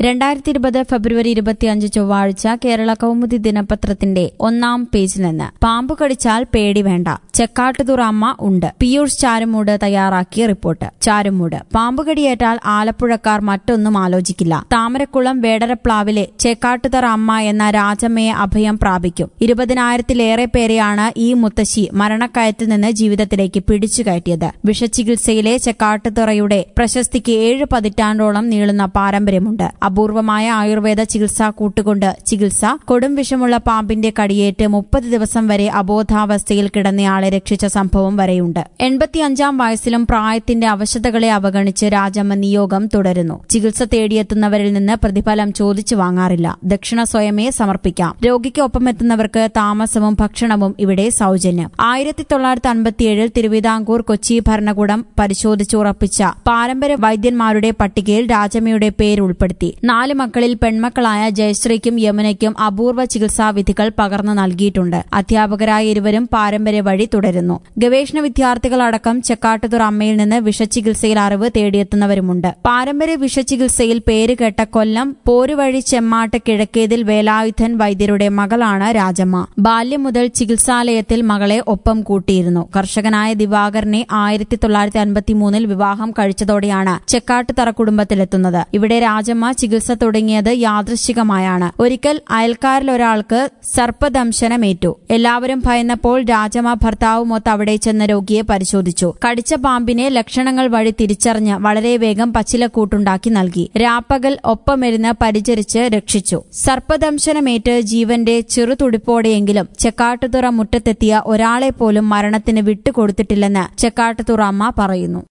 രണ്ടായിരത്തി ഇരുപത് ഫെബ്രുവരി ഇരുപത്തിയഞ്ച് ചൊവ്വാഴ്ച കേരള കൗമുദി ദിനപത്രത്തിന്റെ ഒന്നാം പേജിൽ നിന്ന് പാമ്പ് കടിച്ചാൽ പേടി വേണ്ട ചെക്കാട്ടുതുറ അമ്മ ഉണ്ട് പീയൂഷ് ചാരുമൂട് തയ്യാറാക്കിയ റിപ്പോർട്ട് ചാരുമൂട് പാമ്പ് കടിയേറ്റാൽ ആലപ്പുഴക്കാർ മറ്റൊന്നും ആലോചിക്കില്ല താമരക്കുളം വേടരപ്ലാവിലെ ചെക്കാട്ടുതറ അമ്മ എന്ന രാജമ്മയെ അഭയം പ്രാപിക്കും ഇരുപതിനായിരത്തിലേറെ പേരെയാണ് ഈ മുത്തശ്ശി മരണക്കയത്തിൽ നിന്ന് ജീവിതത്തിലേക്ക് പിടിച്ചു കയറ്റിയത് വിഷചികിത്സയിലെ ചെക്കാട്ടുതുറയുടെ പ്രശസ്തിക്ക് ഏഴ് പതിറ്റാണ്ടോളം നീളുന്ന പാരമ്പര്യമുണ്ട് അപൂർവമായ ആയുർവേദ ചികിത്സാ കൂട്ടുകൊണ്ട് ചികിത്സ കൊടും വിഷമുള്ള പാമ്പിന്റെ കടിയേറ്റ് മുപ്പത് ദിവസം വരെ അബോധാവസ്ഥയിൽ കിടന്നയാളെ രക്ഷിച്ച സംഭവം വരെയുണ്ട് എൺപത്തിയഞ്ചാം വയസ്സിലും പ്രായത്തിന്റെ അവശതകളെ അവഗണിച്ച് രാജമ്മ നിയോഗം തുടരുന്നു ചികിത്സ തേടിയെത്തുന്നവരിൽ നിന്ന് പ്രതിഫലം ചോദിച്ചു വാങ്ങാറില്ല ദക്ഷിണ സ്വയമേ സമർപ്പിക്കാം രോഗിക്കൊപ്പം എത്തുന്നവർക്ക് താമസവും ഭക്ഷണവും ഇവിടെ സൌജന്യം ആയിരത്തി തൊള്ളായിരത്തി അൻപത്തിയേഴിൽ തിരുവിതാംകൂർ കൊച്ചി ഭരണകൂടം പരിശോധിച്ചുറപ്പിച്ച പാരമ്പര്യ വൈദ്യന്മാരുടെ പട്ടികയിൽ രാജമ്മയുടെ പേര് ഉൾപ്പെടുത്തി നാല് മക്കളിൽ പെൺമക്കളായ ജയശ്രീക്കും യമുനയ്ക്കും അപൂർവ ചികിത്സാ വിധികൾ പകർന്നു നൽകിയിട്ടുണ്ട് അധ്യാപകരായ ഇരുവരും പാരമ്പര്യ വഴി തുടരുന്നു ഗവേഷണ വിദ്യാർത്ഥികളടക്കം ചെക്കാട്ടുതുറ അമ്മയിൽ നിന്ന് വിഷചികിത്സയിൽ അറിവ് തേടിയെത്തുന്നവരുമുണ്ട് പാരമ്പര്യ വിഷചികിത്സയിൽ പേരുകേട്ട കൊല്ലം പോരുവഴി ചെമ്മാട്ട് കിഴക്കേതിൽ വേലായുധൻ വൈദ്യരുടെ മകളാണ് രാജമ്മ ബാല്യം മുതൽ ചികിത്സാലയത്തിൽ മകളെ ഒപ്പം കൂട്ടിയിരുന്നു കർഷകനായ ദിവാകരനെ ആയിരത്തി തൊള്ളായിരത്തി അൻപത്തിമൂന്നിൽ വിവാഹം കഴിച്ചതോടെയാണ് ചെക്കാട്ടുതറ കുടുംബത്തിലെത്തുന്നത് ഇവിടെ രാജമ്മ ചികിത്സ തുടങ്ങിയത് യാദൃശികമായാണ് ഒരിക്കൽ അയൽക്കാരിലൊരാൾക്ക് സർപ്പദംശനമേറ്റു എല്ലാവരും ഭയന്നപ്പോൾ രാജമ്മ ഭർത്താവുമൊത്ത് അവിടെ ചെന്ന രോഗിയെ പരിശോധിച്ചു കടിച്ച പാമ്പിനെ ലക്ഷണങ്ങൾ വഴി തിരിച്ചറിഞ്ഞ് വളരെ വേഗം പച്ചിലക്കൂട്ടുണ്ടാക്കി നൽകി രാപ്പകൽ ഒപ്പമിരുന്ന് പരിചരിച്ച് രക്ഷിച്ചു സർപ്പദംശനമേറ്റ് ജീവന്റെ ചെറുതുടിപ്പോടെയെങ്കിലും ചെക്കാട്ടുതുറ മുറ്റത്തെത്തിയ ഒരാളെ പോലും മരണത്തിന് വിട്ടുകൊടുത്തിട്ടില്ലെന്ന് ചെക്കാട്ടുതുറ അമ്മ പറയുന്നു